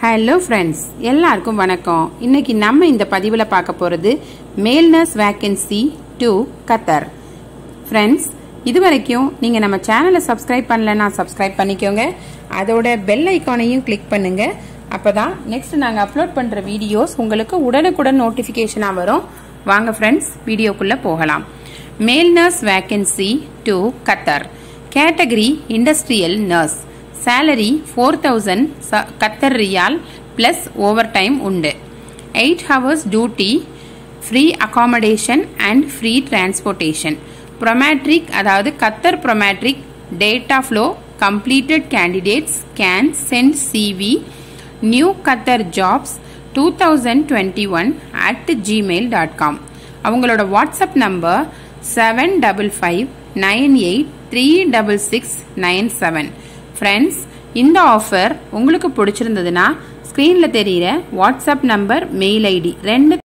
hello friends எல்லாருக்கும் வணக்கம் இன்னைக்கு நம்ம இந்த பதிவில் பார்க்க போகிறது male nurse vacancy to Qatar friends இது வரைக்கும் நீங்கள் நம்ம சேனலை சப்ஸ்கிரைப் பண்ணலன்னா சப்ஸ்கிரைப் பண்ணிக்கோங்க அதோட பெல் ஐக்கானையும் கிளிக் பண்ணுங்க அப்பதான் நெக்ஸ்ட் நாங்கள் அப்லோட் பண்ணுற வீடியோஸ் உங்களுக்கு உடனுக்குடன் நோட்டிஃபிகேஷனாக வரும் வாங்க ஃப்ரெண்ட்ஸ் வீடியோக்குள்ளே போகலாம் male nurse vacancy to Qatar category industrial nurse salary four thousand Qatar riyal plus overtime உண்டு eight hours duty free accommodation and free transportation Prometric அதாவது Qatar Prometric data flow completed candidates can send CV new Qatar jobs two thousand twenty one at Gmail dot com அவங்களோட WhatsApp number seven double five nine eight three double six nine seven friends இந்த offer உங்களுக்கு பிடிச்சிருந்ததுன்னா ஸ்க்ரீனில் தெரிகிற WhatsApp number mail ID ரெண்டு